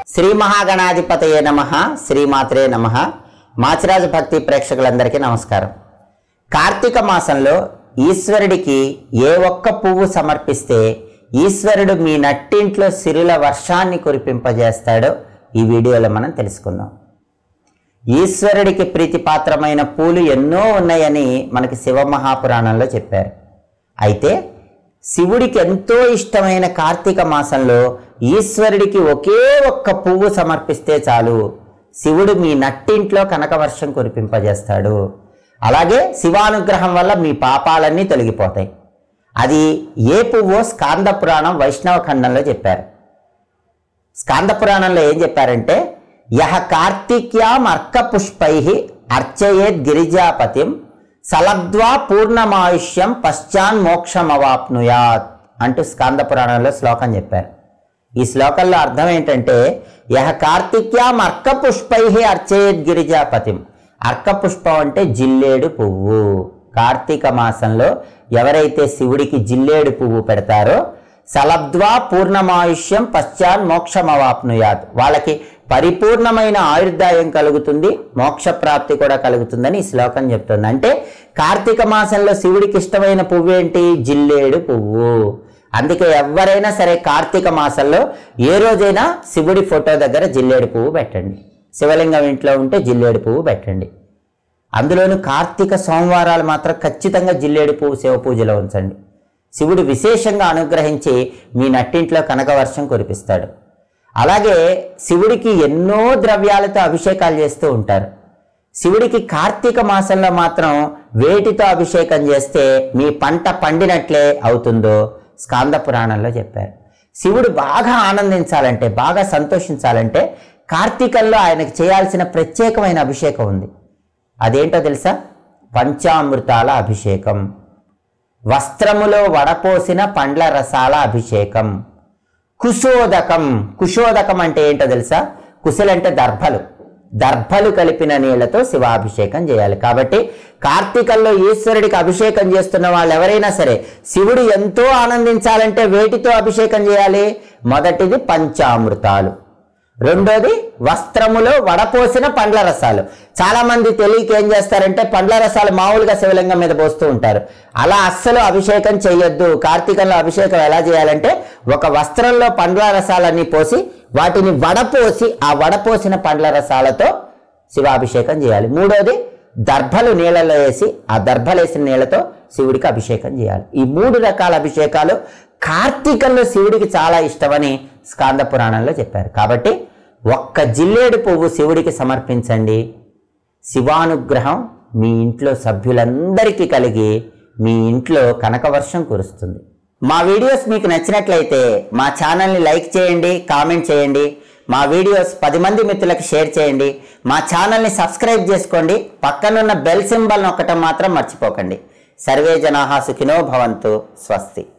శ్రీ మహాగణాధిపతయే నమ శ్రీమాత్రే నమ మాచిరాజు భక్తి ప్రేక్షకులందరికీ నమస్కారం కార్తీక మాసంలో ఈశ్వరుడికి ఏ ఒక్క పువ్వు సమర్పిస్తే ఈశ్వరుడు మీ నట్టింట్లో సిరుల వర్షాన్ని కురిపింపజేస్తాడో ఈ వీడియోలో మనం తెలుసుకుందాం ఈశ్వరుడికి ప్రీతిపాత్రమైన పూలు ఎన్నో ఉన్నాయని మనకి శివమహాపురాణంలో చెప్పారు అయితే శివుడికి ఎంతో ఇష్టమైన కార్తీక మాసంలో ఈశ్వరుడికి ఒకే ఒక్క పువ్వు సమర్పిస్తే చాలు శివుడు మీ నట్టింట్లో కనకవర్షం కురిపింపజేస్తాడు అలాగే శివానుగ్రహం వల్ల మీ పాపాలన్నీ తొలగిపోతాయి అది ఏ పువ్వో స్కాంద పురాణం వైష్ణవ ఖండంలో చెప్పారు స్కాంద పురాణంలో ఏం చెప్పారంటే యహ కార్తిక్యాం అర్క పుష్పై అర్చయేద్ గిరిజాపతిం సలబ్ధ్వా పూర్ణమాయుష్యం పశ్చాన్ మోక్షమవాప్నుయాత్ అంటూ స్కాంద పురాణంలో శ్లోకం చెప్పారు ఈ శ్లోకంలో అర్థం ఏంటంటే యహ కార్తిక్యాం అర్క పుష్పై అర్చయేద్ గిరిజాపతిం అర్క పుష్పం అంటే జిల్లేడు పువ్వు కార్తీక మాసంలో ఎవరైతే శివుడికి జిల్లేడు పువ్వు పెడతారో సలబ్ధ్వా పూర్ణమాయుష్యం పశ్చాన్ మోక్షమవాప్నుయాత్ వాళ్ళకి పరిపూర్ణమైన ఆయుర్దాయం కలుగుతుంది మోక్ష ప్రాప్తి కూడా కలుగుతుందని ఈ శ్లోకం చెప్తుంది అంటే కార్తీక మాసంలో శివుడికి ఇష్టమైన పువ్వు ఏంటి జిల్లేడు పువ్వు అందుకే ఎవరైనా సరే కార్తీక మాసంలో ఏ రోజైనా శివుడి ఫోటో దగ్గర జిల్లేడు పువ్వు పెట్టండి శివలింగం ఇంట్లో ఉంటే జిల్లేడు పువ్వు పెట్టండి అందులోను కార్తీక సోమవారాలు మాత్రం ఖచ్చితంగా జిల్లేడు పువ్వు శివ పూజలో ఉంచండి శివుడు విశేషంగా అనుగ్రహించి మీ నట్టింట్లో కనకవర్షం కురిపిస్తాడు అలాగే శివుడికి ఎన్నో ద్రవ్యాలతో అభిషేకాలు చేస్తూ ఉంటారు శివుడికి కార్తీక మాసంలో మాత్రం వేటితో అభిషేకం చేస్తే మీ పంట పండినట్లే అవుతుందో స్కాంద పురాణంలో చెప్పారు శివుడు బాగా ఆనందించాలంటే బాగా సంతోషించాలంటే కార్తీకంలో ఆయనకు చేయాల్సిన ప్రత్యేకమైన అభిషేకం ఉంది అదేంటో తెలుసా పంచామృతాల అభిషేకం వస్త్రములో వడపోసిన పండ్ల రసాల అభిషేకం కుశోదకం కుశోదకం అంటే ఏంటో తెలుసా కుశలంటే దర్భలు దర్భలు కలిపిన నీళ్లతో శివాభిషేకం చేయాలి కాబట్టి కార్తీకంలో ఈశ్వరుడికి అభిషేకం చేస్తున్న వాళ్ళు ఎవరైనా సరే శివుడు ఎంతో ఆనందించాలంటే వేటితో అభిషేకం చేయాలి మొదటిది పంచామృతాలు రెండోది వస్త్రములో వడపోసిన పండ్ల రసాలు చాలా మంది తెలియక ఏం చేస్తారంటే పండ్ల రసాలు మామూలుగా శివలింగం మీద పోస్తూ ఉంటారు అలా అస్సలు అభిషేకం చేయొద్దు కార్తీకంలో అభిషేకం ఎలా చేయాలంటే ఒక వస్త్రంలో పండ్ల రసాలన్నీ పోసి వాటిని వడపోసి ఆ వడపోసిన పండ్ల రసాలతో శివాభిషేకం చేయాలి మూడోది దర్భలు నీళ్ళలో వేసి ఆ దర్భలు వేసిన నీళ్ళతో శివుడికి అభిషేకం చేయాలి ఈ మూడు రకాల అభిషేకాలు కార్తీకంలో శివుడికి చాలా ఇష్టమని స్కాంద పురాణంలో చెప్పారు కాబట్టి ఒక్క జిల్లేడు పువ్వు శివుడికి సమర్పించండి శివానుగ్రహం మీ ఇంట్లో సభ్యులందరికీ కలిగి మీ ఇంట్లో కనకవర్షం కురుస్తుంది మా వీడియోస్ మీకు నచ్చినట్లయితే మా ఛానల్ని లైక్ చేయండి కామెంట్ చేయండి మా వీడియోస్ పది మంది మిత్రులకు షేర్ చేయండి మా ఛానల్ని సబ్స్క్రైబ్ చేసుకోండి పక్కనున్న బెల్ సింబల్ నొక్కటం మాత్రం మర్చిపోకండి సర్వే జనాహా సుఖినో భవంతు స్వస్తి